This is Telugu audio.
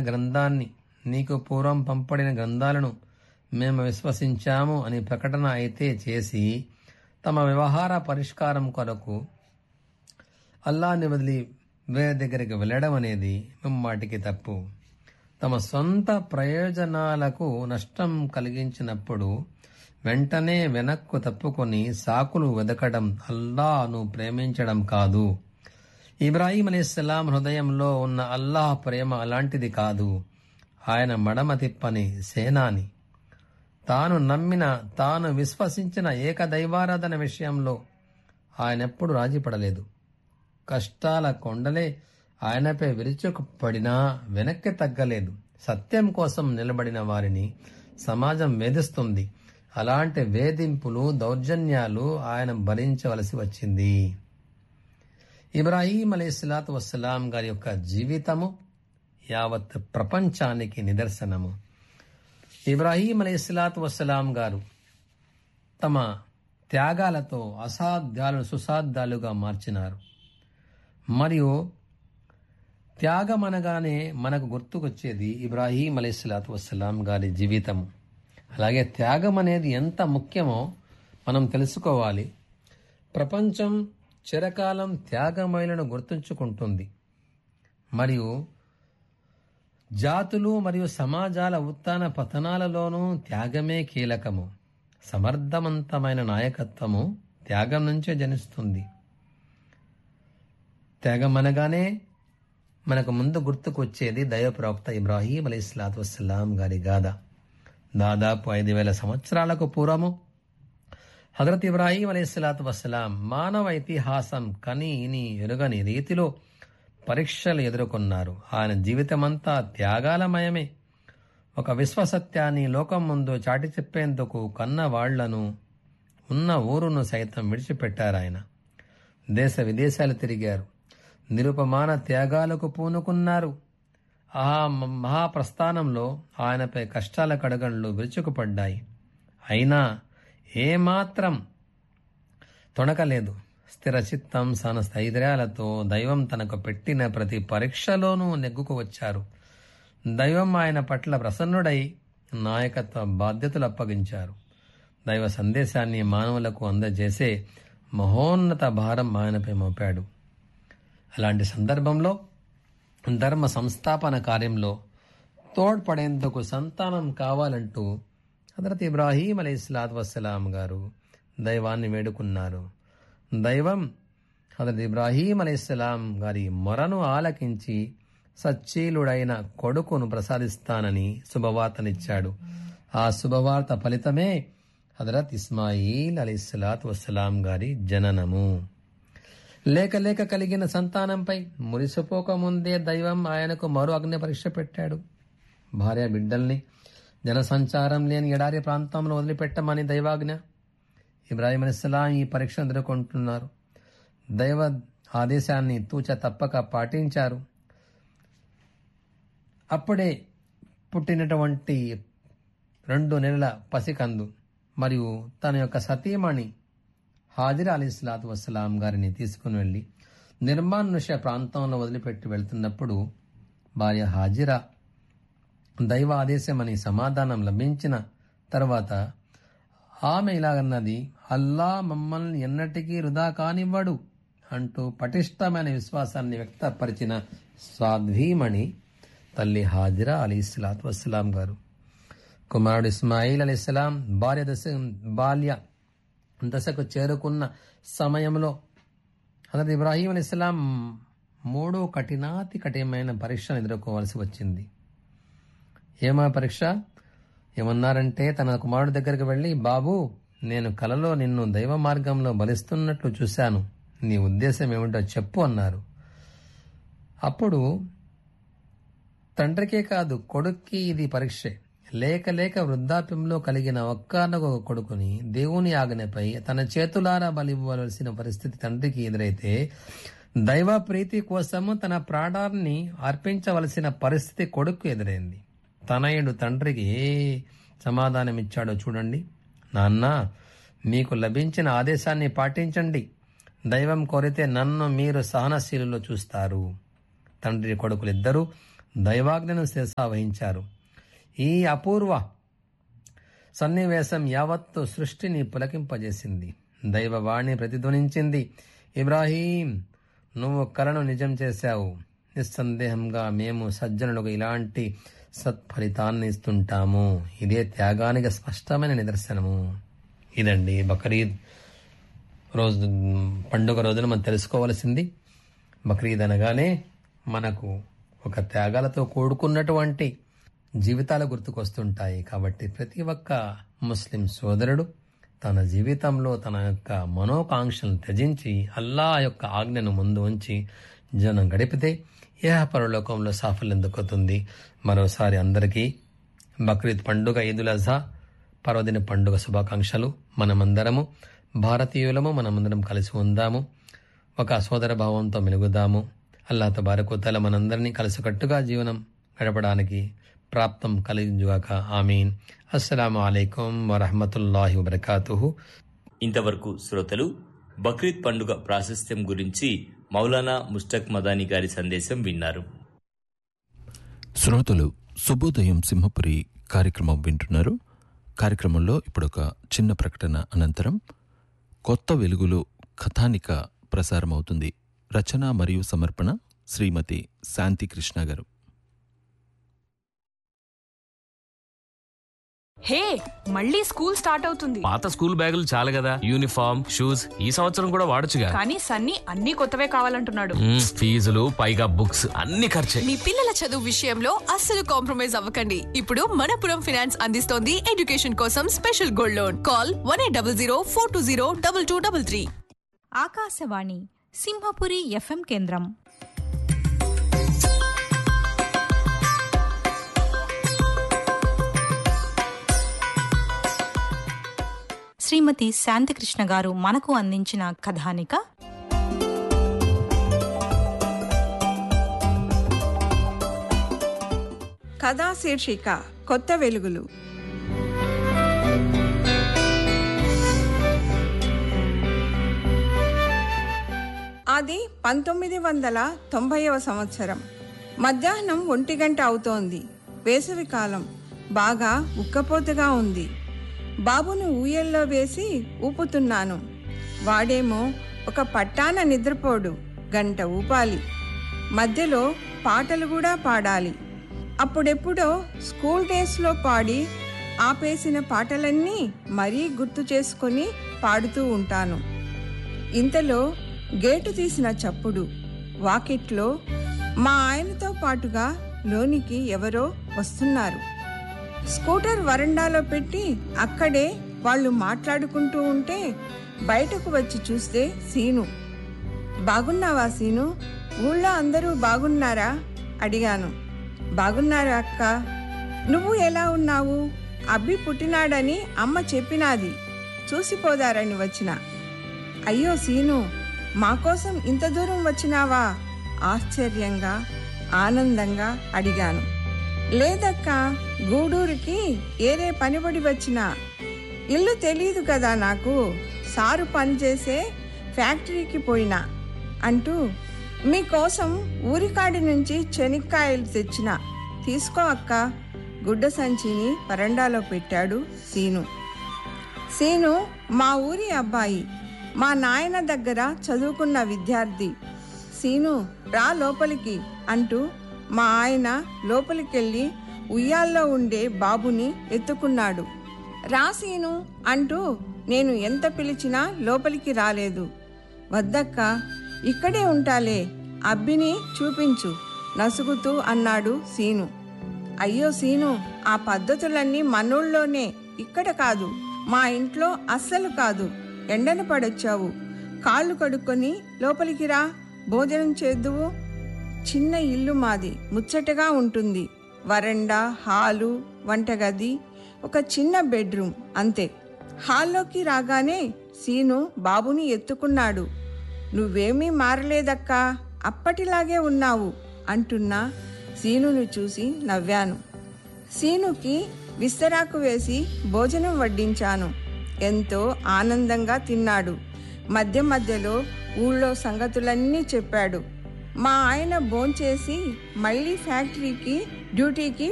గ్రంథాన్ని నీకు పూర్వం పంపడిన గ్రంథాలను మేము విశ్వసించాము అని ప్రకటన అయితే చేసి తమ వ్యవహార పరిష్కారం కొరకు అల్లాని వదిలి వేరే దగ్గరికి వెళ్ళడం అనేది ముమ్మాటికి తప్పు తమ సొంత ప్రయోజనాలకు నష్టం కలిగించినప్పుడు వెంటనే వెనక్కు తప్పుకొని సాకులు వెదకడం అల్లాను ప్రేమించడం కాదు ఇబ్రాహీం అలీస్లాం హృదయంలో ఉన్న అల్లాహ్ ప్రేమ అలాంటిది కాదు ఆయన మడమ తిప్పని సేనాని తాను నమ్మిన తాను విశ్వసించిన ఏకదైవారాధన విషయంలో ఆయనెప్పుడు రాజీపడలేదు కష్టాల కొండలే ఆయనపై విరుచుకుపడినా వెనక్కి తగ్గలేదు సత్యం కోసం నిలబడిన వారిని సమాజం వేధిస్తుంది అలాంటి వేధింపులు దౌర్జన్యాలు ఆయన భరించవలసి వచ్చింది ఇబ్రాహీం అలీస్లాత్ వస్సలాం గారి యొక్క జీవితము యావత్ ప్రపంచానికి నిదర్శనము ఇబ్రాహీం అలీస్లాత్ వస్సలాం గారు తమ త్యాగాలతో అసాధ్యాలను సుసాధ్యాలుగా మార్చినారు మరియు త్యాగం అనగానే మనకు గుర్తుకొచ్చేది ఇబ్రాహీం అలీస్లాత్ వస్సలాం గారి జీవితం అలాగే త్యాగం అనేది ఎంత ముఖ్యమో మనం తెలుసుకోవాలి ప్రపంచం చిరకాలం త్యాగమైలను గుర్తుంచుకుంటుంది మరియు జాతులు మరియు సమాజాల ఉత్థాన పతనాలలోనూ త్యాగమే కీలకము సమర్థవంతమైన నాయకత్వము త్యాగం నుంచే జనిస్తుంది త్యాగం అనగానే మనకు ముందు గుర్తుకొచ్చేది దైవప్రవక్త ఇబ్రాహీం అలీ ఇస్లాతు వస్సలాం గారి గాథ దాదాపు ఐదు వేల సంవత్సరాలకు పూర్వము హజరత్ ఇబ్రాహీం అలీస్లాతు వసలాం మానవ ఇతిహాసం కని ఇని ఎరుగని రీతిలో పరీక్షలు ఎదుర్కొన్నారు ఆయన జీవితమంతా త్యాగాలమయమే ఒక విశ్వసత్యాన్ని లోకం ముందు చాటి చెప్పేందుకు కన్న వాళ్లను ఉన్న ఊరును సైతం విడిచిపెట్టారు ఆయన దేశ విదేశాలు తిరిగారు నిరుపమాన త్యాగాలకు పూనుకున్నారు ఆ మహాప్రస్థానంలో ఆయనపై కష్టాల కడగండ్లు విరుచుకుపడ్డాయి అయినా ఏమాత్రం తొణకలేదు స్థిర చిత్తం సన స్థైర్యాలతో దైవం తనకు పెట్టిన ప్రతి పరీక్షలోనూ నెగ్గుకు వచ్చారు దైవం ఆయన పట్ల ప్రసన్నుడై నాయకత్వ బాధ్యతలు అప్పగించారు దైవ సందేశాన్ని మానవులకు అందజేసే మహోన్నత భారం ఆయనపై మోపాడు అలాంటి సందర్భంలో ధర్మ సంస్థాపన కార్యంలో తోడ్పడేందుకు సంతానం కావాలంటూ హజరత్ ఇబ్రాహీం అలీ ఇస్లాత్ వసలాం గారు దైవాన్ని వేడుకున్నారు దైవం హజరత్ ఇబ్రాహీం అలీస్లాం గారి మొరను ఆలకించి సచ్చీలుడైన కొడుకును ప్రసాదిస్తానని శుభవార్తనిచ్చాడు ఆ శుభవార్త ఫలితమే హజరత్ ఇస్మాయిల్ అలీస్లాత్ వసలాం గారి జననము లేక లేక కలిగిన సంతానంపై మురిసిపోకముందే దైవం ఆయనకు మరో అగ్ని పరీక్ష పెట్టాడు భార్య బిడ్డల్ని జనసంచారం లేని ఎడారి ప్రాంతంలో వదిలిపెట్టమని దైవాజ్ఞ ఇబ్రాహిం అలిస్లాం ఈ పరీక్షను ఎదుర్కొంటున్నారు దైవ ఆదేశాన్ని తూచ తప్పక పాటించారు అప్పుడే పుట్టినటువంటి రెండు నెలల పసికందు మరియు తన యొక్క సతీమణి హాజిర్ అలీ ఇస్లాతు వసలాం గారిని తీసుకుని వెళ్ళి నిర్మానుష ప్రాంతంలో వదిలిపెట్టి వెళ్తున్నప్పుడు భార్య హాజిరా దైవ ఆదేశమని సమాధానం లభించిన తర్వాత ఆమె ఇలాగన్నది అల్లా మమ్మల్ని ఎన్నటికీ వృధా కానివ్వడు అంటూ పటిష్టమైన విశ్వాసాన్ని వ్యక్తపరిచిన స్వాధ్వీమణి తల్లి హాజిరా అలీ ఇస్లాత్ వస్సలాం గారు కుమారుడు ఇస్మాయిల్ అలీ ఇస్లాం భార్య దశ బాల్య దశకు చేరుకున్న సమయంలో హజరత్ ఇబ్రాహీం అలీ ఇస్లాం మూడు కఠినాతి కఠినమైన పరీక్షను ఎదుర్కోవాల్సి వచ్చింది ఏమా పరీక్ష ఏమన్నారంటే తన కుమారుడి దగ్గరికి వెళ్ళి బాబు నేను కలలో నిన్ను దైవ మార్గంలో బలిస్తున్నట్లు చూశాను నీ ఉద్దేశం ఏమిటో చెప్పు అన్నారు అప్పుడు తండ్రికే కాదు కొడుక్కి ఇది పరీక్షే లేక లేక వృద్ధాప్యంలో కలిగిన ఒక్కనొక కొడుకుని దేవుని ఆజ్ఞపై తన చేతులారా బలివ్వవలసిన పరిస్థితి తండ్రికి ఎదురైతే దైవ ప్రీతి కోసము తన ప్రాణాన్ని అర్పించవలసిన పరిస్థితి కొడుకు ఎదురైంది తనయుడు తండ్రికి ఏ సమాధానం ఇచ్చాడో చూడండి నాన్న మీకు లభించిన ఆదేశాన్ని పాటించండి దైవం కోరితే నన్ను మీరు సహనశీలులో చూస్తారు తండ్రి కొడుకులిద్దరూ దైవాజ్ఞను శిరసా వహించారు ఈ అపూర్వ సన్నివేశం యావత్తు సృష్టిని పులకింపజేసింది దైవవాణి ప్రతిధ్వనించింది ఇబ్రాహీం నువ్వు కలను నిజం చేశావు నిస్సందేహంగా మేము సజ్జనులకు ఇలాంటి సత్ఫలితాన్ని ఇస్తుంటాము ఇదే త్యాగానికి స్పష్టమైన నిదర్శనము ఇదండి బక్రీద్ రోజు పండుగ రోజున మనం తెలుసుకోవలసింది బక్రీద్ అనగానే మనకు ఒక త్యాగాలతో కూడుకున్నటువంటి జీవితాలు గుర్తుకొస్తుంటాయి కాబట్టి ప్రతి ఒక్క ముస్లిం సోదరుడు తన జీవితంలో తన యొక్క మనోకాంక్షలను త్యజించి అల్లా యొక్క ఆజ్ఞను ముందు ఉంచి జనం గడిపితే ఏ పరలోకంలో సాఫల్యం దక్కుతుంది మరోసారి అందరికీ బక్రీద్ పండుగ ఈదుల్ అజహా పర్వదిన పండుగ శుభాకాంక్షలు మనమందరము భారతీయులము మనమందరం కలిసి ఉందాము ఒక సోదర భావంతో మెలుగుదాము అల్లా తబారకుతల మనందరినీ కలిసికట్టుగా జీవనం గడపడానికి ప్రాప్తం కలిగించుగాక ఆమీన్ అస్సలం అయికం వరహమతుల్లాహి వబర్కాతుహు ఇంతవరకు శ్రోతలు బక్రీద్ పండుగ ప్రాశస్త్యం గురించి మౌలానా ముస్టక్ మదాని గారి సందేశం విన్నారు శ్రోతలు శుభోదయం సింహపురి కార్యక్రమం వింటున్నారు కార్యక్రమంలో ఇప్పుడు ఒక చిన్న ప్రకటన అనంతరం కొత్త వెలుగులు కథానిక ప్రసారమవుతుంది రచన మరియు సమర్పణ శ్రీమతి శాంతి కృష్ణ గారు హే మళ్ళీ స్కూల్ స్టార్ట్ అవుతుంది పాత స్కూల్ బ్యాగులు చాలు కదా యూనిఫామ్ షూస్ ఈ సంవత్సరం కూడా వాడొచ్చుగా కానీ సన్నీ అన్ని కొత్తవే కావాలంటున్నాడు మ్మ్, ఫీజులు పైగా బుక్స్ అన్ని ఖర్చే మీ పిల్లల చదువు విషయంలో అస్సలు కాంప్రమైజ్ అవ్వకండి ఇప్పుడు మనపురం ఫైనాన్స్ అందిస్తోంది ఎడ్యుకేషన్ కోసం special gold loan call one eight double zero four two zero double two double three Akashvani Simhapuri FM కేంద్రం శ్రీమతి శాంతికృష్ణ గారు మనకు అందించిన కథానిక కథా శీర్షిక కొత్త వెలుగులు అది పంతొమ్మిది వందల తొంభైవ సంవత్సరం మధ్యాహ్నం ఒంటి గంట అవుతోంది వేసవి కాలం బాగా ఉక్కపోతగా ఉంది బాబును ఊయల్లో వేసి ఊపుతున్నాను వాడేమో ఒక పట్టాన నిద్రపోడు గంట ఊపాలి మధ్యలో పాటలు కూడా పాడాలి అప్పుడెప్పుడో స్కూల్ డేస్లో పాడి ఆపేసిన పాటలన్నీ మరీ గుర్తు చేసుకొని పాడుతూ ఉంటాను ఇంతలో గేటు తీసిన చప్పుడు వాకిట్లో మా ఆయనతో పాటుగా లోనికి ఎవరో వస్తున్నారు స్కూటర్ వరండాలో పెట్టి అక్కడే వాళ్ళు మాట్లాడుకుంటూ ఉంటే బయటకు వచ్చి చూస్తే సీను బాగున్నావా సీను ఊళ్ళో అందరూ బాగున్నారా అడిగాను బాగున్నారా అక్క నువ్వు ఎలా ఉన్నావు అబ్బి పుట్టినాడని అమ్మ చెప్పినాది చూసిపోదారని వచ్చిన అయ్యో సీను మా కోసం ఇంత దూరం వచ్చినావా ఆశ్చర్యంగా ఆనందంగా అడిగాను లేదక్క గూడూరుకి ఏరే పనిబడి వచ్చినా ఇల్లు తెలియదు కదా నాకు సారు పనిచేసే ఫ్యాక్టరీకి పోయినా అంటూ మీకోసం ఊరికాడి నుంచి చెనిక్కాయలు తెచ్చిన తీసుకో అక్క గుడ్డ సంచిని వరండాలో పెట్టాడు సీను సీను మా ఊరి అబ్బాయి మా నాయన దగ్గర చదువుకున్న విద్యార్థి సీను రా లోపలికి అంటూ మా ఆయన లోపలికెళ్ళి ఉయ్యాల్లో ఉండే బాబుని ఎత్తుకున్నాడు రా సీను అంటూ నేను ఎంత పిలిచినా లోపలికి రాలేదు వద్దక్క ఇక్కడే ఉంటాలే అబ్బిని చూపించు నసుగుతూ అన్నాడు సీను అయ్యో సీను ఆ పద్ధతులన్నీ మనూళ్ళలోనే ఇక్కడ కాదు మా ఇంట్లో అస్సలు కాదు ఎండన పడొచ్చావు కాళ్ళు కడుక్కొని లోపలికి రా భోజనం చేద్దువు చిన్న ఇల్లు మాది ముచ్చటగా ఉంటుంది వరండా హాలు వంటగది ఒక చిన్న బెడ్రూమ్ అంతే హాల్లోకి రాగానే సీను బాబుని ఎత్తుకున్నాడు నువ్వేమీ మారలేదక్కా అప్పటిలాగే ఉన్నావు అంటున్నా సీనును చూసి నవ్వాను సీనుకి విస్తరాకు వేసి భోజనం వడ్డించాను ఎంతో ఆనందంగా తిన్నాడు మధ్య మధ్యలో ఊళ్ళో సంగతులన్నీ చెప్పాడు మా ఆయన భోంచేసి మళ్ళీ ఫ్యాక్టరీకి డ్యూటీకి